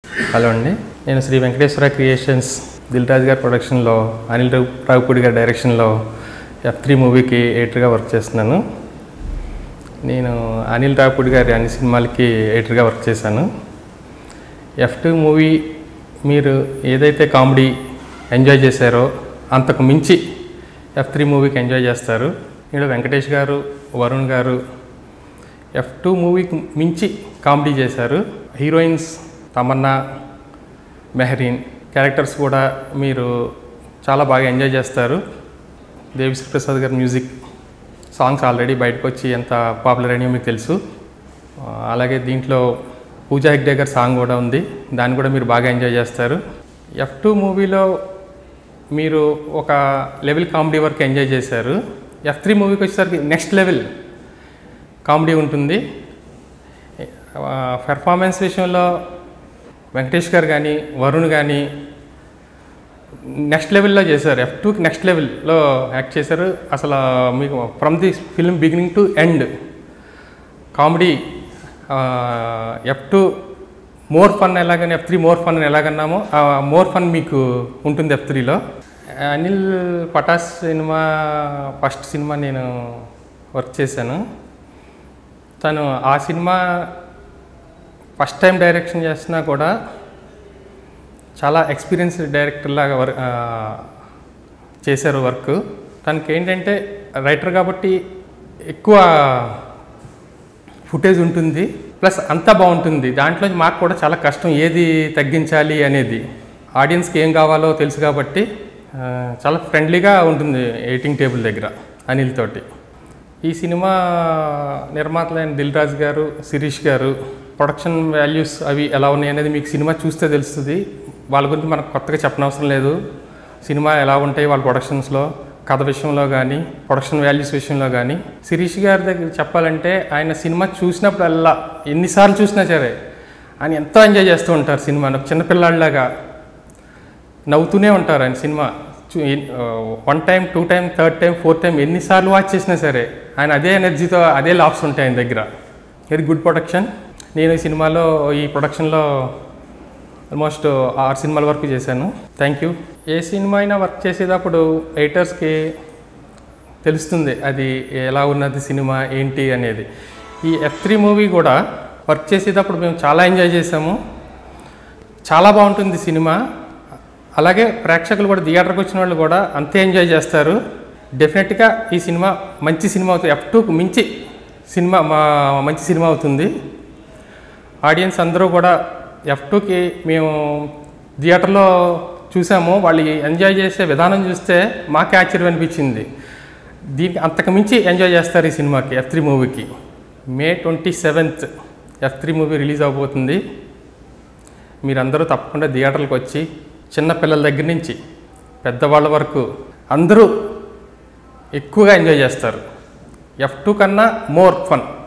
hello అండి నేను Shri Venkateswara creations Dil Raju గారి ప్రొడక్షన్లో అనిల్ రావు రావుపూడి గారి డైరెక్షన్లో ఎఫ్ త్రీ మూవీకి ఎడిటర్గా వర్క్ చేస్తున్నాను నేను అనిల్ రావుపూడి గారి అన్ని సినిమాలకి ఎడిటర్గా వర్క్ చేశాను ఎఫ్ టూ మూవీ మీరు ఏదైతే కామెడీ ఎంజాయ్ చేశారో అంతకు మించి ఎఫ్ త్రీ మూవీకి ఎంజాయ్ చేస్తారు ఇక్కడ వెంకటేష్ గారు వరుణ్ గారు ఎఫ్ టూ మూవీకి మించి కామెడీ చేశారు హీరోయిన్స్ తమన్నా మెహరీన్ క్యారెక్టర్స్ కూడా మీరు చాలా బాగా ఎంజాయ్ చేస్తారు దేవిశ్రీ ప్రసాద్ గారి మ్యూజిక్ సాంగ్స్ ఆల్రెడీ బయటకు వచ్చి ఎంత పాపులర్ అయినాయో మీకు తెలుసు ఆ, అలాగే దీంట్లో పూజా హెగ్డే గారి సాంగ్ కూడా ఉంది దాన్ని కూడా మీరు బాగా ఎంజాయ్ చేస్తారు ఎఫ్ టూ మూవీలో మీరు ఒక లెవెల్ కామెడీ వరకు ఎంజాయ్ చేశారు ఎఫ్ త్రీ మూవీకి వచ్చేసరికి నెక్స్ట్ లెవెల్ కామెడీ ఉంటుంది పెర్ఫార్మెన్స్ విషయంలో వెంకటేష్ గారు కానీ వరుణ్ కానీ నెక్స్ట్ లెవెల్లో చేశారు ఎఫ్ టూకి నెక్స్ట్ లెవెల్లో యాక్ట్ చేశారు అసలు మీకు from the film beginning to end comedy F two more fun ఎలాగని ఎఫ్ త్రీ మోర్ ఫన్ అని ఎలాగన్నామో ఆ మోర్ ఫన్ మీకు ఉంటుంది ఎఫ్ త్రీలో అనిల్ పటాస్ సినిమా ఫస్ట్ సినిమా నేను వర్క్ చేశాను తను ఆ సినిమా ఫస్ట్ టైం డైరెక్షన్ చేసినా కూడా చాలా ఎక్స్పీరియన్స్ డైరెక్టర్ లాగా వర్ ఆ, చేశారు వర్క్ తనకి ఏంటంటే రైటర్ కాబట్టి ఎక్కువ ఫుటేజ్ ఉంటుంది ప్లస్ అంతా బాగుంటుంది దాంట్లో మాకు కూడా చాలా కష్టం ఏది తగ్గించాలి అనేది ఆడియన్స్కి ఏం కావాలో తెలుసు కాబట్టి ఆ, చాలా ఫ్రెండ్లీగా ఉంటుంది ఎయిటింగ్ టేబుల్ దగ్గర అనిల్ తోటి ఈ సినిమా నిర్మాతలైన దిల్ రాజు గారు శిరీష్ గారు ప్రొడక్షన్ వాల్యూస్ అవి ఎలా ఉన్నాయి అనేది మీకు సినిమా చూస్తే తెలుస్తుంది వాళ్ళ గురించి మనకు కొత్తగా చెప్పనవసరం లేదు సినిమా ఎలా ఉంటాయి వాళ్ళ ప్రొడక్షన్స్లో కథ విషయంలో కానీ ప్రొడక్షన్ వాల్యూస్ విషయంలో కానీ శిరీష్ గారి దగ్గర చెప్పాలంటే ఆయన సినిమా చూసినప్పుడల్లా ఎన్నిసార్లు చూసినా సరే ఆయన ఎంతో ఎంజాయ్ చేస్తూ ఉంటారు సినిమాను చిన్నపిల్లాడిలాగా నవ్వుతూనే ఉంటారు ఆయన సినిమా one time two time third time fourth time ఎన్నిసార్లు వాచ్ చేసినా సరే ఆయన అదే ఎనర్జీతో అదే లాప్స్ ఉంటాయి ఆయన దగ్గర వెరీ గుడ్ ప్రొడక్షన్ నేను ఈ సినిమాలో ఈ ప్రొడక్షన్లో ఆల్మోస్ట్ ఆరు సినిమాల వరకు చేశాను థ్యాంక్ యూ ఏ సినిమా అయినా వర్క్ చేసేటప్పుడు ఎడిటర్స్కి తెలుస్తుంది అది ఎలా ఉన్నది సినిమా ఏంటి అనేది ఈ ఎఫ్ త్రీ మూవీ కూడా వర్క్ చేసేటప్పుడు మేము చాలా ఎంజాయ్ చేసాము చాలా బాగుంటుంది సినిమా అలాగే ప్రేక్షకులు కూడా థియేటర్కి వచ్చిన వాళ్ళు కూడా అంతే ఎంజాయ్ చేస్తారు డెఫినెట్గా ఈ సినిమా మంచి సినిమా అవుతుంది ఎఫ్ టూకు మించి సినిమా మా మంచి సినిమా అవుతుంది ఆడియన్స్ అందరూ కూడా ఎఫ్ టూకి మేము థియేటర్లో చూసాము వాళ్ళు ఎంజాయ్ చేసే విధానం చూస్తే మాకే ఆశ్చర్యం అనిపించింది దీనికి అంతకు మించి ఎంజాయ్ చేస్తారు ఈ సినిమాకి ఎఫ్ త్రీ మూవీకి May twenty seventh F three movie release అవబోతుంది మీరందరూ తప్పకుండా థియేటర్లకు వచ్చి చిన్న పిల్లల దగ్గర నుంచి పెద్దవాళ్ళ వరకు అందరూ ఎక్కువగా ఎంజాయ్ చేస్తారు ఎఫ్ టూ కన్నా మోర్ ఫన్